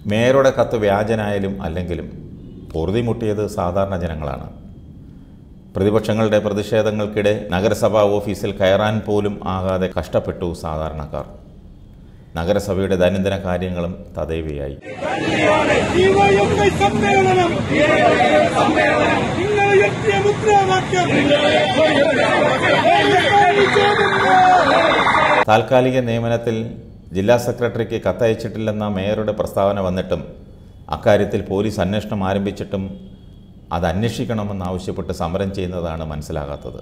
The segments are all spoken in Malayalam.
മേയറുടെ കത്ത് വ്യാജനായാലും അല്ലെങ്കിലും പൊറുതിമുട്ടിയത് സാധാരണ ജനങ്ങളാണ് പ്രതിപക്ഷങ്ങളുടെ പ്രതിഷേധങ്ങൾക്കിടെ നഗരസഭാ ഓഫീസിൽ കയറാൻ പോലും ആകാതെ കഷ്ടപ്പെട്ടു സാധാരണക്കാർ നഗരസഭയുടെ ദൈനംദിന കാര്യങ്ങളും തദൈവയായി ഡിവൈഎഫ്ഐ സമ്മേളനം നിങ്ങൾ എത്തിയ മുദ്രാവാക്യം താൽക്കാലിക നിയമനത്തിൽ ജില്ലാ സെക്രട്ടറിക്ക് കത്തയച്ചിട്ടില്ലെന്ന മേയറുടെ പ്രസ്താവന വന്നിട്ടും അക്കാര്യത്തിൽ പോലീസ് അന്വേഷണം ആരംഭിച്ചിട്ടും അത് അന്വേഷിക്കണമെന്നാവശ്യപ്പെട്ട് സമരം ചെയ്യുന്നതാണ് മനസ്സിലാകാത്തത്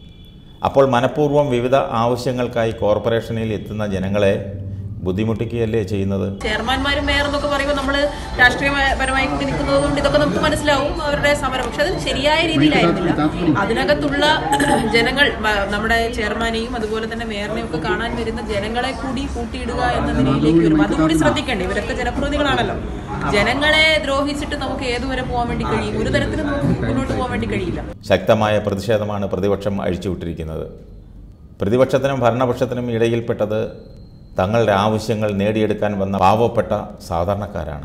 അപ്പോൾ മനഃപൂർവ്വം വിവിധ ആവശ്യങ്ങൾക്കായി കോർപ്പറേഷനിൽ എത്തുന്ന ജനങ്ങളെ ബുദ്ധിമുട്ടിക്കുകയല്ലേ ചെയ്യുന്നത് ചെയർമാൻമാരും മേയർ എന്നൊക്കെ പറയുമ്പോൾ നമ്മൾ രാഷ്ട്രീയപരമായി കൂടി നിൽക്കുന്നത് കൊണ്ട് ഇതൊക്കെ നമുക്ക് മനസ്സിലാവും അവരുടെ സമരം പക്ഷെ അത് ശരിയായ രീതിയിലായിരുന്നില്ല അതിനകത്തുള്ള ജനങ്ങൾ മ- നമ്മുടെ ചെയർമാനെയും അതുപോലെ തന്നെ മേയറിനെയും ഒക്കെ കാണാൻ വരുന്ന ജനങ്ങളെ കൂടി കൂട്ടിയിടുക എന്ന നിലയിലേക്ക് വരും അതുകൂടി ശ്രദ്ധിക്കണ്ടേ ഇവരൊക്കെ ജനപ്രതിനിധികളാണല്ലോ ജനങ്ങളെ ദ്രോഹിച്ചിട്ട് നമുക്ക് ഏതുവരെ പോകാൻ വേണ്ടി കഴിയും ഒരു തരത്തിലും നമുക്ക് മുന്നോട്ട് പോകാൻ വേണ്ടി കഴിയില്ല ശക്തമായ പ്രതിഷേധമാണ് പ്രതിപക്ഷം അഴിച്ചുവിട്ടിരിക്കുന്നത് പ്രതിപക്ഷത്തിനും ഭരണപക്ഷത്തിനും ഇടയിൽപ്പെട്ടത് തങ്ങളുടെ ആവശ്യങ്ങൾ നേടിയെടുക്കാൻ വന്ന പാവപ്പെട്ട സാധാരണക്കാരാണ്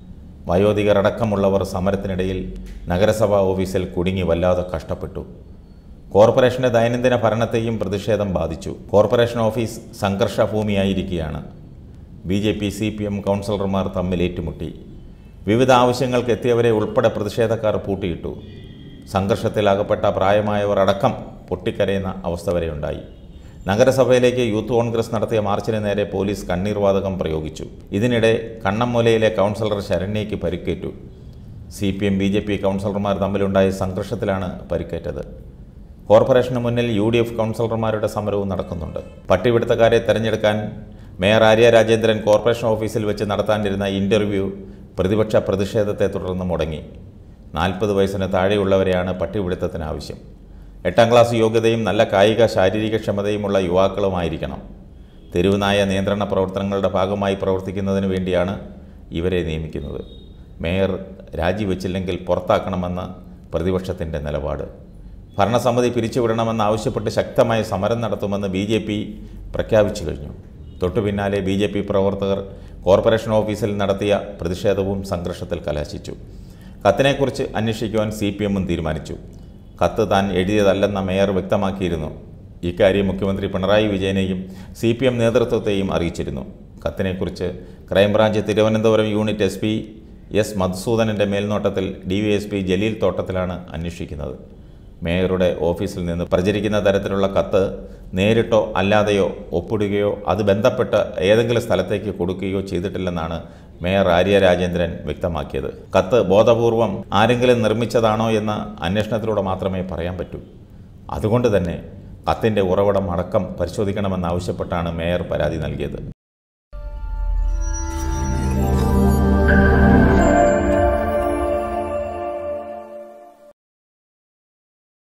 വയോധികർ അടക്കമുള്ളവർ സമരത്തിനിടയിൽ നഗരസഭാ ഓഫീസിൽ കുടുങ്ങി വല്ലാതെ കഷ്ടപ്പെട്ടു കോർപ്പറേഷന്റെ ദൈനംദിന ഭരണത്തെയും പ്രതിഷേധം ബാധിച്ചു കോർപ്പറേഷൻ ഓഫീസ് സംഘർഷ ഭൂമിയായിരിക്കുകയാണ് B J P C P M കൗൺസിലർമാർ തമ്മിൽ ഏറ്റുമുട്ടി വിവിധ ആവശ്യങ്ങൾക്ക് എത്തിയവരെ ഉൾപ്പെടെ പ്രതിഷേധക്കാർ പൂട്ടിയിട്ടു സംഘർഷത്തിലകപ്പെട്ട പ്രായമായവർ അടക്കം പൊട്ടിക്കരയുന്ന അവസ്ഥ വരെ ഉണ്ടായി നഗരസഭയിലേക്ക് യൂത്ത് കോൺഗ്രസ് നടത്തിയ മാർച്ചിന് നേരെ പോലീസ് കണ്ണീർ വാതകം പ്രയോഗിച്ചു ഇതിനിടെ കണ്ണമ്മൂലയിലെ കൗൺസിലർ ശരണ്യയ്ക്ക് പരിക്കേറ്റു C P M B J P കൗൺസിലർമാർ തമ്മിലുണ്ടായ സംഘർഷത്തിലാണ് പരിക്കേറ്റത് കോർപ്പറേഷന് മുന്നിൽ യു ഡി എഫ് കൗൺസിലർമാരുടെ സമരവും നടക്കുന്നുണ്ട് പട്ടിപിടുത്തക്കാരെ തെരഞ്ഞെടുക്കാൻ മേയർ ആര്യ രാജേന്ദ്രൻ കോർപ്പറേഷൻ ഓഫീസിൽ വെച്ച് നടത്താനിരുന്ന ഇൻ്റർവ്യൂ പ്രതിപക്ഷ പ്രതിഷേധത്തെ തുടർന്ന് മുടങ്ങി നാൽപ്പത് വയസ്സിന് താഴെയുള്ളവരെയാണ് പട്ടിപിടുത്തത്തിന് ആവശ്യം എട്ടാം ക്ലാസ് യോഗ്യതയും നല്ല കായിക ശാരീരിക ക്ഷമതയുമുള്ള യുവാക്കളുമായിരിക്കണം തെരുവുനായ നിയന്ത്രണ പ്രവർത്തനങ്ങളുടെ ഭാഗമായി പ്രവർത്തിക്കുന്നതിന് വേണ്ടിയാണ് ഇവരെ നിയമിക്കുന്നത് മേയർ രാജിവെച്ചില്ലെങ്കിൽ പുറത്താക്കണമെന്ന് പ്രതിപക്ഷത്തിൻ്റെ നിലപാട് ഭരണസമിതി പിരിച്ചുവിടണമെന്ന് ആവശ്യപ്പെട്ട് ശക്തമായ സമരം നടത്തുമെന്ന് ബി ജെ പി പ്രഖ്യാപിച്ചു കഴിഞ്ഞു തൊട്ടു പിന്നാലെ ബി ജെ പി പ്രവർത്തകർ കോർപ്പറേഷൻ ഓഫീസിൽ നടത്തിയ പ്രതിഷേധവും സംഘർഷത്തിൽ കലാശിച്ചു കത്തിനെക്കുറിച്ച് അന്വേഷിക്കുവാൻ സി പി എമ്മും തീരുമാനിച്ചു കത്ത് താൻ എഴുതിയതല്ലെന്ന മേയർ വ്യക്തമാക്കിയിരുന്നു ഇക്കാര്യം മുഖ്യമന്ത്രി പിണറായി വിജയനെയും സി പി എം നേതൃത്വത്തെയും അറിയിച്ചിരുന്നു കത്തിനെക്കുറിച്ച് crime branch Thiruvananthapuram unit S P S മധുസൂദനൻ്റെ മേൽനോട്ടത്തിൽ D V S P Jaleel തോട്ടത്തിലാണ് അന്വേഷിക്കുന്നത് മേയറുടെ ഓഫീസിൽ നിന്ന് പ്രചരിക്കുന്ന തരത്തിലുള്ള കത്ത് നേരിട്ടോ അല്ലാതെയോ ഒപ്പിടുകയോ അത് ബന്ധപ്പെട്ട ഏതെങ്കിലും സ്ഥലത്തേക്ക് കൊടുക്കുകയോ ചെയ്തിട്ടില്ലെന്നാണ് മേയർ ആര്യ രാജേന്ദ്രൻ വ്യക്തമാക്കിയത് കത്ത് ബോധപൂർവം ആരെങ്കിലും നിർമ്മിച്ചതാണോ എന്ന അന്വേഷണത്തിലൂടെ മാത്രമേ പറയാൻ പറ്റൂ അതുകൊണ്ട് തന്നെ കത്തിൻ്റെ ഉറവിടം അടക്കം പരിശോധിക്കണമെന്നാവശ്യപ്പെട്ടാണ് മേയർ പരാതി നൽകിയത്